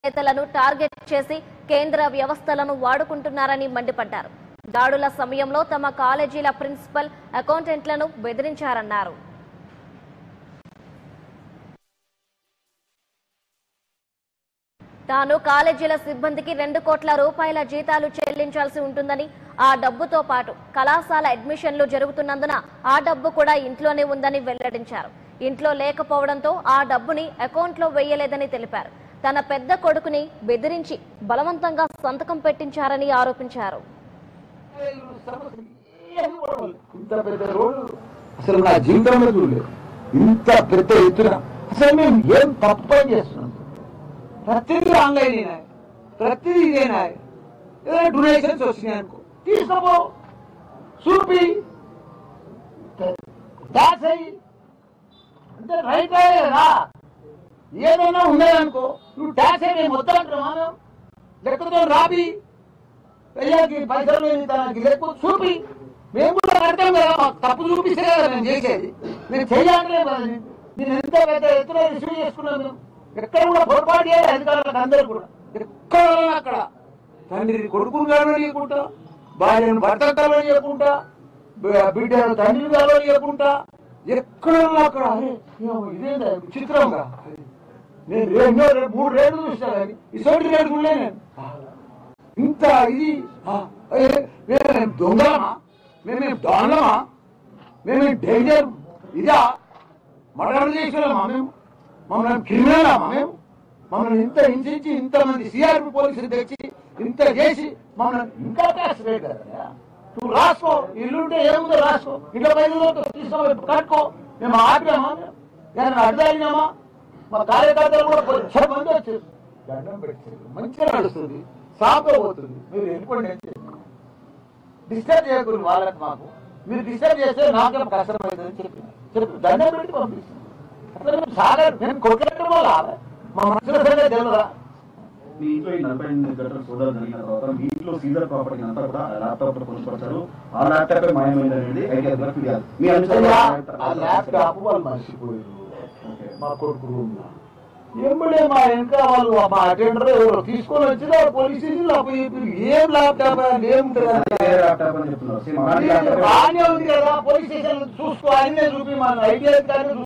నేతలను టార్గెట్ చేసి కేంద్ర వ్యవస్థలను వాడుకుంటున్నారని మండిపడ్డారు దాడుల సమయంలో తమ కాలేజీల ప్రిన్సిపల్ అకౌంటెంట్లను బెదిరించారన్నారు తాను కాలేజీల సిబ్బందికి రెండు కోట్ల రూపాయల జీతాలు చెల్లించాల్సి ఉంటుందని ఆ డబ్బుతో పాటు కళాశాల అడ్మిషన్లు జరుగుతున్నందున ఆ డబ్బు కూడా ఇంట్లోనే ఉందని వెల్లడించారు ఇంట్లో లేకపోవడంతో ఆ డబ్బుని అకౌంట్లో వేయలేదని తెలిపారు తన పెద్ద కొడుకుని బెదిరించి బలవంతంగా సంతకం పెట్టించారని ఆరోపించారు ఇంత పెద్ద రోడ్డు అసలు నా జీవితంలో చూడలేదు ఇంత పెద్ద ఎత్తున అసలు మేము ఏం తప్పు పని చేస్తున్నాం ప్రతిదీ ఆన్లైన్ అయినా ప్రతిదీ ఇదేనా ఏదైనా డొనేషన్స్ వచ్చినాయి అనుకో తీసుకోపో చూపి డాన్స్ అయ్యి అంటే రైట్ రా ఏదైనా ఉన్నాయనుకో నువ్వు ట్యాక్స్ అయ్యి మేము వద్దంటున్నావా మేము లెక్కతో రాబి పెళ్ళకి పైసలు లేని తనకి లేకపోతే చూపి మేము కూడా కడతాం కదా మాకు తప్పు చూపిస్తే కదా నేను చేసేది నేను చెయ్యాలనే కదా నేను. నేను ఎంత పెద్ద ఎత్తున రిసీవ్ చేసుకున్నాను మేము. ఎక్కడ కూడా పొరపాటు చేయాలి అధికారులకు అందరూ కూడా ఎక్కడ ఉన్నా అక్కడ తండ్రి కొడుకును కలవనీయకుండా భార్యను భర్త కలవనీయకుండా బి- బిడ్డను తండ్రిని కలవనీయకుండా ఎక్కడ ఉన్నా అక్కడ అరే ఏమో ఇదేందా విచిత్రంగా నేను రెండో రెండు- మూడు రేట్లు చూసాను కానీ ఇసోటి రేటు కూడా నేను ఇంత ఇది ఆ, ఏ, మేము దొంగలమా మేమేం దొంగలమా మేమేం డేంజర్ ఇదా మర్డర్ చేసినామా మేము మమ్మల్ని క్రిమినలా మేము మమ్మల్ని ఇంత హింసించి ఇంతమంది సిఆర్పి పోలీసులు తెచ్చి ఇంత చేసి మమ్మల్ని ఇంకా ట్యాక్స్ రేట్ కదా నువ్వు రాసుకో ఇల్లుంటే ఏముందో రాసుకో ఇంట్లో పైసలు తీసుకో కట్టుకో మేము ఆపినామా ఏమైనా అడ్డాయినామా మా కార్యకర్తలు కూడా కొంచెం మంది వచ్చారు దండం పెట్టారు మంచిగా నడుస్తుంది సాఫ్గా పోతుంది మీరు వెళ్ళిపోండి అని చెప్పి డిస్టర్బ్ చేయకూడదు వాళ్ళకి మాకు మీరు డిస్టర్బ్ చేస్తే నాకేం కష్టమవుతుందని చెప్పి చెప్పి దండం పెట్టి పంపిస్తాం అట్లా మేము సాగర్ మేము కొట్టడం వల్ల మా మనసులో సరే తెలియదా మీ ఇంట్లో ఈ నలభై ఎనిమిది గంటలు సోదాలు జరిగిన తర్వాత మీ ఇంట్లో సీజర్ ప్రాపర్టీ అంతా కూడా ల్యాప్టాప్ లో కొనుక్కొచ్చారు ఆ ల్యాప్టాప్ మాయమైంది అనేది ఐటీ అధికారులకు ఫిర్యాదు మీ అయ్యా, ఆ అనుసరణ ల్యాప్టాప్ వాళ్ళు మర్చిపోయారు మా కొడుకు రూమ్ లో ఎంబడే మా వెనక వాళ్ళు మా అటెండర్ ఎవరో తీసుకొని వచ్చి పోలీస్ స్టేషన్ అప్పుడు ఏం ల్యాప్టాప్ అని ఏముంటుంది అదే ల్యాప్టాప్ అని చెప్తున్నారు సేమ్ అలాంటి ల్యాప్టాప్ బాగానే ఉంది కదా పోలీస్ స్టేషన్ చూసుకో అన్నీ చూపి మన ఐటీ అధికారులు